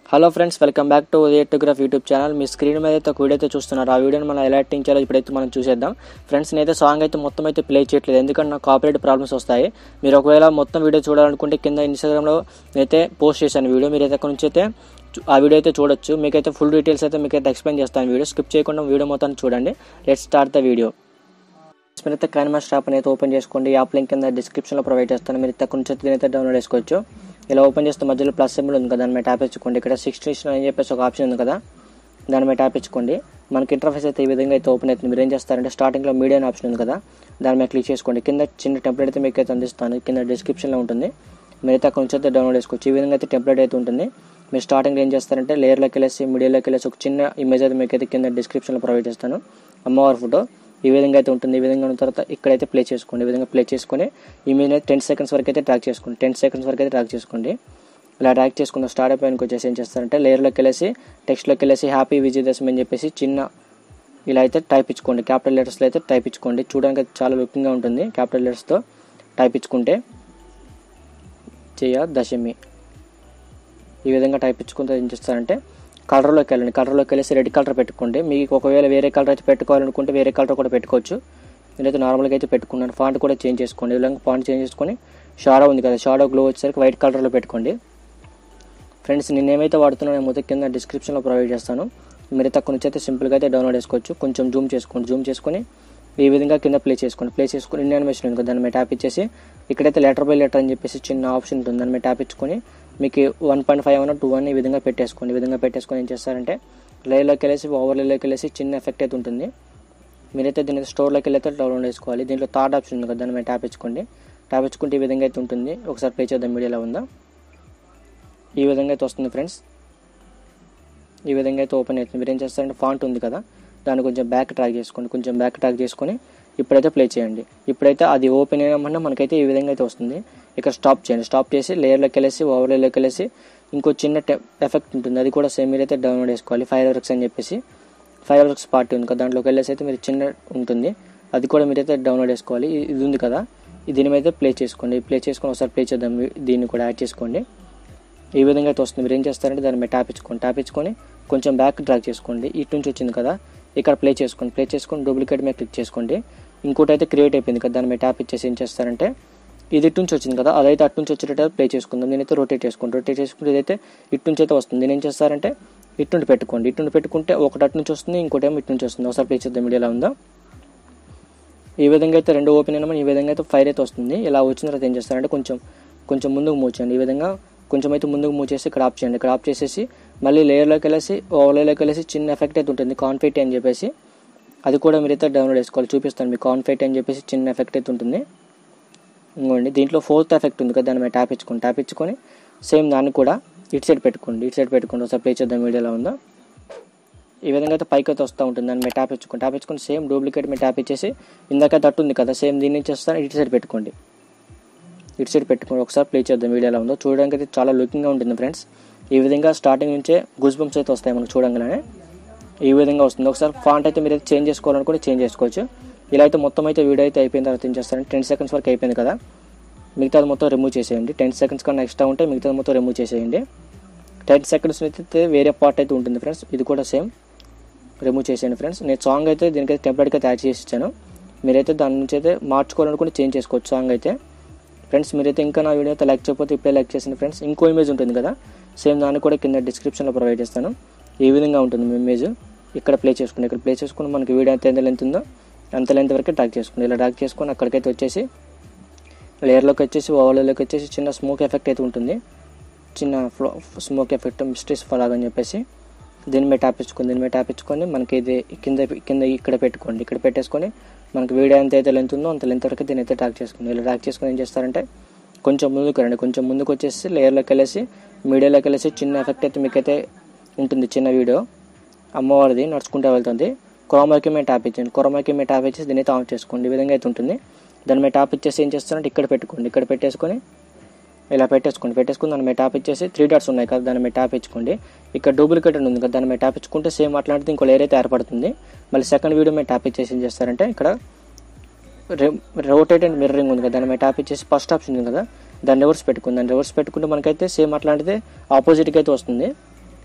Hello friends welcome back to ఉదయటోగ్రాఫ్ YouTube channel మీ screen మీద అయితే ఒక వీడియో అయితే చూస్తున్నారు ఆ వీడియోని మనం ఎలా ఎడిటింగ్ చేయాలో ఇప్పుడైతే మనం చూసేద్దాం ఫ్రెండ్స్ నేనైతే సాంగ్ అయితే మొత్తం అయితే ప్లే చేయట్లేదు ఎందుకంటే నాకు కాపరేట్ ప్రాబ్లమ్స్ వస్తాయి మీరు ఒకవేళ మొత్తం వీడియో చూడాలనుకుంటే కింద ఇన్స్టాగ్రామ్లో అయితే పోస్ట్ చేశాను వీడియో మీరు అయితే అక్కడ నుంచి అయితే చూ- ఆ వీడియో అయితే చూడొచ్చు మీకైతే ఫుల్ డీటెయిల్స్ అయితే మీకు అయితే ఎక్స్ప్లెయిన్ చేస్తాను వీడియో స్కిప్ చేయకుండా వీడియో మొత్తం చూడండి లెట్ స్టార్ట్ ద వీడియో మీరైతే కైనమాస్ యాప్ అనేది ఓపెన్ చేసుకోండి యాప్ లింక్ కింద డిస్క్రిప్షన్లో ప్రొవైడ్ చేస్తాను మీరు అక్కడ నుంచి అయితే దీనైతే డౌన్లోడ్ చేసుకోవచ్చు ఇలా ఓపెన్ చేస్తే మధ్యలో ప్లస్ సింబల్ ఉంది కదా దాని మీద ట్యాప్ ఇచ్చుకోండి ఇక్కడ సిక్స్టీన్ అని చెప్పేసి ఒక ఆప్షన్ ఉంది కదా దాని మీద ట్యాప్ ఇచ్చుకోండి మనకి ఇంటర్ఫేస్ అయితే ఈ విధంగా అయితే ఓపెన్ అవుతుంది మీరు ఏం చేస్తారంటే స్టార్టింగ్లో మీడియా అనే ఆప్షన్ ఉంది కదా దాని మీద క్లిక్ చేసుకోండి కింద చిన్న టెంప్లెట్ అయితే మీకు అయితే అందిస్తాను కింద డిస్క్రిప్షన్లో ఉంటుంది మీరైతే అక్కడ నుంచి అయితే డౌన్లోడ్ చేసుకోవచ్చు ఈ విధంగా అయితే టెంప్లెట్ అయితే ఉంటుంది మీరు స్టార్టింగ్లో ఏం చేస్తారంటే లేయర్లోకి వెళ్ళేసి మీడియాలోకి వెళ్ళేసి ఒక చిన్న ఇమేజ్ అయితే మీకు అయితే కింద డిస్క్రిప్షన్లో ప్రొవైడ్ చేస్తాను అమ్మవారి ఫోటో ఈ విధంగా అయితే ఉంటుంది ఈ విధంగా ఉన్న తర్వాత ఇక్కడైతే ప్లే చేసుకోండి ఈ విధంగా ప్లే చేసుకొని ఇమేజ్ అయితే టెన్ సెకండ్స్ వరకు అయితే ట్రాక్ చేసుకోండి టెన్ సెకండ్స్ వరకు అయితే ట్రాక్ చేసుకోండి ఇలా ట్రాక్ చేసుకున్న స్టార్ట్ అయిపోయినకి వచ్చేసి ఏం చేస్తారంటే లేయర్లోకి వెళ్ళేసి టెక్స్ట్లోకి వెళ్ళేసి హ్యాపీ విజయదశమి అని చెప్పేసి చిన్న ఇలా అయితే టైప్ ఇచ్చుకోండి క్యాపిటల్ లెటర్స్లో అయితే టైప్ ఇచ్చుకోండి చూడడానికి అయితే చాలా లుకింగ్గా ఉంటుంది క్యాపిటల్ లెటర్స్తో టైప్ ఇచ్చుకుంటే చేయ దశమి ఈ విధంగా టైప్ ఇచ్చుకుంటే ఏం చేస్తారంటే కలర్లోకి వెళ్ళండి కలర్లోకి వెళ్ళేసి రెడ్ కలర్ పెట్టుకోండి మీకు ఒకవేళ వేరే కలర్ అయితే పెట్టుకోవాలనుకుంటే వేరే కలర్ కూడా పెట్టుకోవచ్చు నేనైతే నార్మల్గా అయితే పెట్టుకున్నాను ఫాంట్ కూడా చేంజ్ చేసుకోండి ఈ విధంగా ఫాంట్ చేంజ్ చేసుకొని షాడో ఉంది కదా షాడో గ్లో వచ్చేసరికి వైట్ కలర్లో పెట్టుకోండి ఫ్రెండ్స్ నేను ఏమైతే వాడుతున్నానో మొత్తం కింద డిస్క్రిప్షన్లో ప్రొవైడ్ చేస్తాను మీరు తక్కువ నుంచి అయితే సింపుల్గా అయితే డౌన్లోడ్ చేసుకోవచ్చు కొంచెం జూమ్ చేసుకోండి జూమ్ చేసుకొని ఈ విధంగా కింద ప్లే చేసుకోండి ప్లే చేసుకొని ఇండియన్ మెషిన్ ఉంది కదా దాని మీద ట్యాప్ ఇచ్చేసి ఇక్కడైతే లెటర్ బై లెటర్ అని చెప్పేసి చిన్న ఆప్షన్ ఉంటుంది దాని మీద ట్యాప్ ఇచ్చుకొని మీకు వన్ పాయింట్ ఫైవ్ అన్న టూ అని ఈ విధంగా పెట్టేసుకోండి ఈ విధంగా పెట్టేసుకొని ఏం చేస్తారంటే లేయర్లోకి వెళ్ళేసి ఓవర్లేలోకి వెళ్ళేసి చిన్న ఎఫెక్ట్ అయితే ఉంటుంది మీరైతే దీని స్టోర్లోకి వెళ్ళి అయితే డౌన్లోడ్ చేసుకోవాలి దీంట్లో థర్డ్ ఆప్షన్ ఉంది కదా దాని మీద ట్యాప్ ఇచ్చుకోండి ట్యాప్ ఇచ్చుకుంటే ఈ విధంగా అయితే ఉంటుంది ఒకసారి ప్లే చేద్దాం మీడియాలో ఉందా ఈ విధంగా అయితే వస్తుంది ఫ్రెండ్స్ ఈ విధంగా అయితే ఓపెన్ అవుతుంది మీరు ఏం చేస్తారంటే ఫాంట్ ఉంది కదా దాన్ని కొంచెం బ్యాక్ ట్రాక్ చేసుకోండి కొంచెం బ్యాక్ ట్రాక్ చేసుకొని ఇప్పుడైతే ప్లే చేయండి ఇప్పుడైతే అది ఓపెన్ అయినామంటే మనకైతే ఈ విధంగా అయితే వస్తుంది ఇక్కడ స్టాప్ చేయండి స్టాప్ చేసి లేయర్లోకి వెళ్ళేసి ఓవర్లేలోకి వెళ్ళేసి ఇంకో చిన్న ఎఫెక్ట్ ఉంటుంది అది కూడా సేమ్ మీరైతే డౌన్లోడ్ చేసుకోవాలి ఫైవ్ వర్క్స్ అని చెప్పేసి ఫైవ్ వర్క్స్ పార్టీ ఉంది కదా దాంట్లోకి వెళ్ళేసి అయితే మీరు చిన్న ఉంటుంది అది కూడా మీరైతే డౌన్లోడ్ చేసుకోవాలి ఇ- ఇది ఉంది కదా ఇది దీని మీద ప్లే చేసుకోండి ప్లే చేసుకొని ఒకసారి ప్లే చేద్దాం దీన్ని కూడా యాడ్ చేసుకోండి ఈ విధంగా అయితే వస్తుంది మీరు ఏం చేస్తారంటే దాని మీద ట్యాప్ ఇచ్చుకోండి ట్యాప్ ఇచ్చుకొని కొంచెం బ్యాక్ డ్రాగ్ చేసుకోండి ఇటు నుంచి వచ్చింది కదా ఇక్కడ ప్లే చేసుకోండి ప్లే చేసుకొని డూప్లికేట్ మీద క్లిక్ చేసుకోండి ఇంకోటి అయితే క్రియేట్ అయిపోయింది కదా దాని మీద ట్యాప్ ఇచ్చేసి ఏం చేస్తారంటే ఇది ఇటు నుంచి వచ్చింది కదా అదైతే అటు నుంచి వచ్చేటట్టు ప్లే చేసుకుందాం నేనైతే రొటేట్ చేసుకోండి రొటేట్ చేసుకుంటే ఇదైతే ఇటు నుంచి అయితే వస్తుంది నేను ఏం చేస్తారంటే ఇటు నుండి పెట్టుకోండి ఇటు నుండి పెట్టుకుంటే ఒకటి అటు నుంచి వస్తుంది ఇంకోటి ఏమో ఇటు నుంచి వస్తుంది ఒకసారి ప్లే చేద్దాం మీడియాలో ఉందా ఈ విధంగా అయితే రెండు ఓపెన్ అయినా ఈ విధంగా అయితే ఫైర్ అయితే వస్తుంది ఇలా వచ్చిన తర్వాత ఏం చేస్తారంటే కొంచెం కొంచెం ముందుకు మూవ్ చేయండి ఈ విధంగా కొంచెం అయితే ముందుకు మూవ్ చేసి ఇక్కడ ఆఫ్ చేయండి ఇక్కడ ఆఫ్ చేసేసి మళ్ళీ లేయర్లోకి వెళ్ళేసి ఓవర్లేలోకి వెళ్ళేసి చిన్న ఎఫెక్ట్ అయితే ఉంటుంది కాన్ఫిట్ అని చెప్పేసి అది కూడా మీరైతే డౌన్లోడ్ చేసుకోవాలి చూపిస్తాను మీకు కాన్ఫిట్ అని చెప్పేసి చిన్న ఎఫెక్ట్ అయితే ఉంటుంది ఇంకోండి దీంట్లో ఫోర్త్ ఎఫెక్ట్ ఉంది కదా దాని మీద ట్యాప్ ఇచ్చుకోండి ట్యాప్ ఇచ్చుకొని సేమ్ దాన్ని కూడా ఇటు సైడ్ పెట్టుకోండి ఇటు సైడ్ పెట్టుకోండి ఒకసారి ప్లే చేద్దాం వీడియోలో ఉందా ఈ విధంగా అయితే పైకి అయితే వస్తూ ఉంటుంది దాని మీద ట్యాప్ ఇచ్చుకోండి ట్యాప్ ఇచ్చుకొని సేమ్ డూప్లికేట్ మీద ట్యాప్ ఇచ్చేసి ఇందాక తట్టు ఉంది కదా సేమ్ దీని నుంచి వస్తాను ఇటు సైడ్ పెట్టుకోండి ఇటు సైడ్ పెట్టుకోండి ఒకసారి ప్లే చేద్దాం వీడియోలో ఉందో చూడడానికి అయితే చాలా లుకింగ్గా ఉంటుంది ఫ్రెండ్స్ ఈ విధంగా స్టార్టింగ్ నుంచే గుజ్ బంప్స్ అయితే వస్తాయి మనకు చూడంగానే ఈ విధంగా వస్తుంది ఒకసారి ఫాంట్ అయితే మీరు అయితే చేంజ్ చేసుకోవాలనుకుంటే చేంజ్ చేసుకోవచ్చు ఇలా అయితే మొత్తం అయితే వీడియో అయితే అయిపోయిన తర్వాత ఏం చేస్తారంటే టెన్ సెకండ్స్ వరకు అయిపోయింది కదా మిగతాది మొత్తం రిమూవ్ చేసేయండి టెన్ సెకండ్స్ కన్నా ఎక్స్ట్రా ఉంటే మిగతాది మొత్తం రిమూవ్ చేసేయండి టెన్ సెకండ్స్ అయితే వేరే పార్ట్ అయితే ఉంటుంది ఫ్రెండ్స్ ఇది కూడా సేమ్ రిమూవ్ చేసేయండి ఫ్రెండ్స్ నేను సాంగ్ అయితే దీనికైతే టెంప్లెట్గా అయితే యాడ్ చేసి ఇచ్చాను మీరైతే దాని నుంచి అయితే మార్చుకోవాలనుకుంటే చేంజ్ చేసుకోవచ్చు సాంగ్ అయితే ఫ్రెండ్స్ మీరైతే ఇంకా నా వీడియో అయితే లైక్ చేయకపోతే ఇప్పుడే లైక్ చేసింది ఫ్రెండ్స్ ఇంకో ఇమేజ్ ఉంటుంది కదా సేమ్ దాన్ని కూడా కింద డిస్క్రిప్షన్లో ప్రొవైడ్ చేస్తాను ఈ విధంగా ఉంటుంది మీ ఇమేజ్ ఇక్కడ ప్లే చేసుకుని ఇక్కడ ప్లే చేసుకుని మనకి వీడియో ఎంత ఎంత లెంత్ ఉందో అంత లెంత్ వరకే ట్రాక్ చేసుకుని ఇలా ట్రాక్ చేసుకొని అక్కడికైతే వచ్చేసి లేయర్లోకి వచ్చేసి ఓవర్లోకి వచ్చేసి చిన్న స్మోక్ ఎఫెక్ట్ అయితే ఉంటుంది చిన్న ఫ్లో స్మోక్ ఎఫెక్ట్ మిస్టేస్ ఫలాగ్ అని చెప్పేసి దీని మీద ట్యాప్ ఇచ్చుకొని దీని మీద ట్యాప్ ఇచ్చుకొని మనకి ఇది కింద కింద ఇక్కడ పెట్టుకోండి ఇక్కడ పెట్టేసుకొని మనకి వీడియో ఎంత అయితే లెంత్ ఉందో అంత లెంత్ వరకు దీని అయితే ట్రాక్ చేసుకుని ఇలా ట్రాక్ చేసుకొని ఏం చేస్తారంటే కొంచెం ముందుకు రండి కొంచెం ముందుకు వచ్చేసి లేయర్లోకి వెళ్ళేసి మీడియాలోకి వెళ్ళేసి చిన్న ఎఫెక్ట్ అయితే మీకైతే ఉంటుంది చిన్న వీడియో అమ్మవారిది నడుచుకుంటూ వెళ్తుంది క్రోమాకి మీద ట్యాప్ ఇచ్చేయండి క్రోమాకి మీద ట్యాప్ ఇచ్చేసి దీన్ని అయితే ఆన్ చేసుకోండి ఈ విధంగా అయితే ఉంటుంది దాని మీద ట్యాప్ ఇచ్చేసి ఏం చేస్తారంటే ఇక్కడ పెట్టుకోండి ఇక్కడ పెట్టేసుకొని ఇలా పెట్టేసుకోండి పెట్టేసుకుని దాని మీద ట్యాప్ ఇచ్చేసి త్రీ డాట్స్ ఉన్నాయి కదా దాని మీద ట్యాప్ ఇచ్చుకోండి ఇక్కడ డూప్లికేట్ అని ఉంది కదా దాని మీద ట్యాప్ ఇచ్చుకుంటే సేమ్ అట్లాంటిది ఇంకో లేయర్ అయితే ఏర్పడుతుంది మళ్ళీ సెకండ్ వీడియో మీద ట్యాప్ ఇచ్చేసి ఏం చేస్తారంటే ఇక్కడ రోటేట్ అండ్ మిర్రరింగ్ ఉంది కదా దాని మీద ట్యాప్ ఇచ్చేసి ఫస్ట్ ఆప్షన్ ఉంది కదా దాన్ని రివర్స్ పెట్టుకుంది దాన్ని రివర్స్ పెట్టుకుంటే మనకైతే సేమ్ అట్లాంటిదే ఆపోజిట్కి అయితే వస్తుంది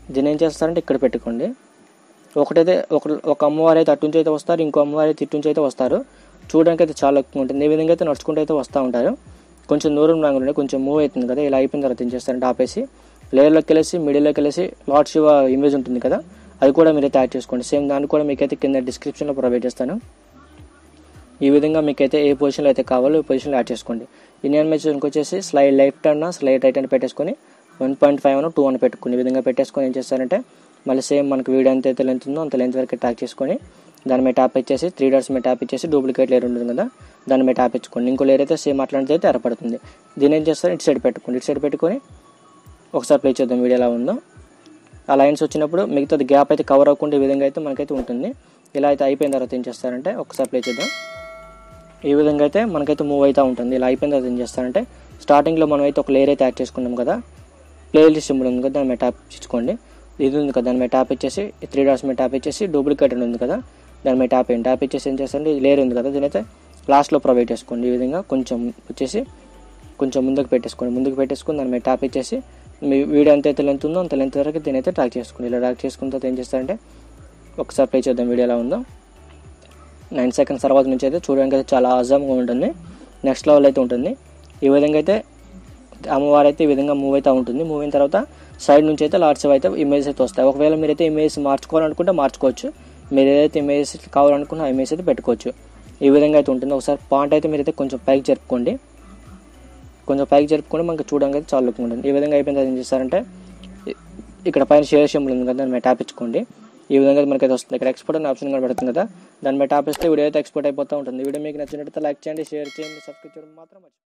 దీన్ని ఏం చేస్తారంటే ఇక్కడ పెట్టుకోండి ఒకటైతే ఒక ఒక అమ్మవారు అయితే అటుంచి అయితే వస్తారు ఇంకో అమ్మవారు అయితే ఇటుంచి అయితే వస్తారు చూడడానికి అయితే చాలా ఎక్కువ ఉంటుంది ఈ విధంగా అయితే నడుచుకుంటూ అయితే వస్తూ ఉంటారు కొంచెం దూరం రాగానే కొంచెం మూవ్ అవుతుంది కదా ఇలా అయిపోయిన తర్వాత ఏం చేస్తారంటే ఆపేసి లేయర్లోకి వెళ్ళేసి మిడిల్లోకి వెళ్ళేసి లార్డ్ శివ ఇమేజ్ ఉంటుంది కదా అది కూడా మీరైతే యాడ్ చేసుకోండి సేమ్ దాన్ని కూడా మీకైతే కింద డిస్క్రిప్షన్లో ప్రొవైడ్ చేస్తాను ఈ విధంగా మీకైతే ఏ పొజిషన్లో అయితే కావాలో ఈ పొజిషన్లో యాడ్ చేసుకోండి ఇండియన్ మెజర్కి వచ్చేసి స్లైడ్ లెఫ్ట్ అన్న స్లైడ్ రైట్ అని పెట్టేసుకొని వన్ పాయింట్ ఫైవ్ అన్న టూ అని పెట్టుకుని ఈ విధంగా పెట్టేసుకొని ఏం చేస్తారంటే మళ్ళీ సేమ్ మనకి వీడియో ఎంత అయితే లెంత్ ఉందో అంత లెంత్ వరకు ట్యాక్ చేసుకొని దాని మీద ట్యాప్ ఇచ్చేసి త్రీ డాట్స్ మీద ట్యాప్ ఇచ్చేసి డూప్లికేట్ లేయర్ ఉంటుంది కదా దాని మీద ట్యాప్ ఇచ్చుకోండి ఇంకో లేయర్ అయితే సేమ్ అట్లాంటిది అయితే ఏర్పడుతుంది దీని ఏం చేస్తారు ఇటు సైడ్ పెట్టుకోండి ఇటు సైడ్ పెట్టుకొని ఒకసారి ప్లే చేద్దాం వీడియో ఎలా ఉందో ఆ లైన్స్ వచ్చినప్పుడు మిగతాది గ్యాప్ అయితే కవర్ అవ్వకుండా ఈ విధంగా అయితే మనకైతే ఉంటుంది ఇలా అయితే అయిపోయిన తర్వాత ఏం చేస్తారంటే ఒకసారి ప్లే చేద్దాం ఈ విధంగా అయితే మనకైతే మూవ్ అవుతూ ఉంటుంది ఇలా అయిపోయిన తర్వాత ఏం చేస్తారంటే స్టార్టింగ్లో మనం అయితే ఒక లేయర్ అయితే యాడ్ చేసుకున్నాం కదా ప్లే లిస్ట్ సింబల్ ఉంది కదా దాని మీద ట్యాప్ ఇచ్చుకోండి ఇది ఉంది కదా దాని మీద ట్యాప్ ఇచ్చేసి త్రీ డాట్స్ మీద ట్యాప్ ఇచ్చేసి డూప్లికేట్ అని ఉంది కదా దాని మీద ట్యాప్ వేయండి ట్యాప్ ఇచ్చేసి ఏం చేస్తారంటే లేయర్ ఉంది కదా దీనైతే లాస్ట్లో ప్రొవైడ్ చేసుకోండి ఈ విధంగా కొంచెం వచ్చేసి కొంచెం ముందుకు పెట్టేసుకోండి ముందుకు పెట్టేసుకుని దాని మీద ట్యాప్ ఇచ్చేసి మీ వీడియో ఎంత అయితే లెంత్ ఉందో అంత లెంత్ వరకు దీని అయితే ట్రాక్ చేసుకోండి ఇలా ట్రాక్ చేసుకున్న తర్వాత ఏం చేస్తారంటే ఒకసారి ప్లే చేద్దాం వీడియో ఎలా ఉందో నైన్ సెకండ్స్ తర్వాత నుంచి అయితే చూడడానికి అయితే చాలా ఆజామ్గా ఉంటుంది నెక్స్ట్ లెవెల్ అయితే ఉంటుంది ఈ విధంగా అయితే అమ్మవారు అయితే ఈ విధంగా మూవ్ అయితే ఉంటుంది మూవ్ అయిన తర్వాత సైడ్ నుంచి అయితే లార్డ్స్ అయితే ఇమేజ్ అయితే వస్తాయి ఒకవేళ మీరైతే ఇమేజ్ మార్చుకోవాలనుకుంటే మార్చుకోవచ్చు మీరు ఏదైతే ఇమేజ్ కావాలనుకున్న ఆ ఇమేజ్ అయితే పెట్టుకోవచ్చు ఈ విధంగా అయితే ఉంటుంది ఒకసారి పాయింట్ అయితే మీరైతే కొంచెం పైకి జరుపుకోండి కొంచెం పైకి జరుపుకొని మనకి చూడడానికి అయితే చాలా లుక్ ఉంటుంది ఈ విధంగా అయిపోయిన తర్వాత ఏం చేస్తారంటే ఇ- ఇక్కడ పైన షేర్ సింబల్ ఉంది కదా దాని మీద ట్యాప్ ఇచ్చుకోండి ఈ విధంగా అయితే మనకైతే వస్తుంది ఇక్కడ ఎక్స్పోర్ట్ అనే ఆప్షన్ కనబడుతుంది కదా దాని మీద ట్యాప్ ఇస్తే వీడియో అయితే ఎక్స్పోర్ట్ అయిపోతూ ఉంటుంది వీడియో మీకు నచ్చినట్లయితే లైక్ చేయండి షేర్ చేయండి సబ్స్క్రైబ్ చేయడం మాత్రం మర్చిపోకండి.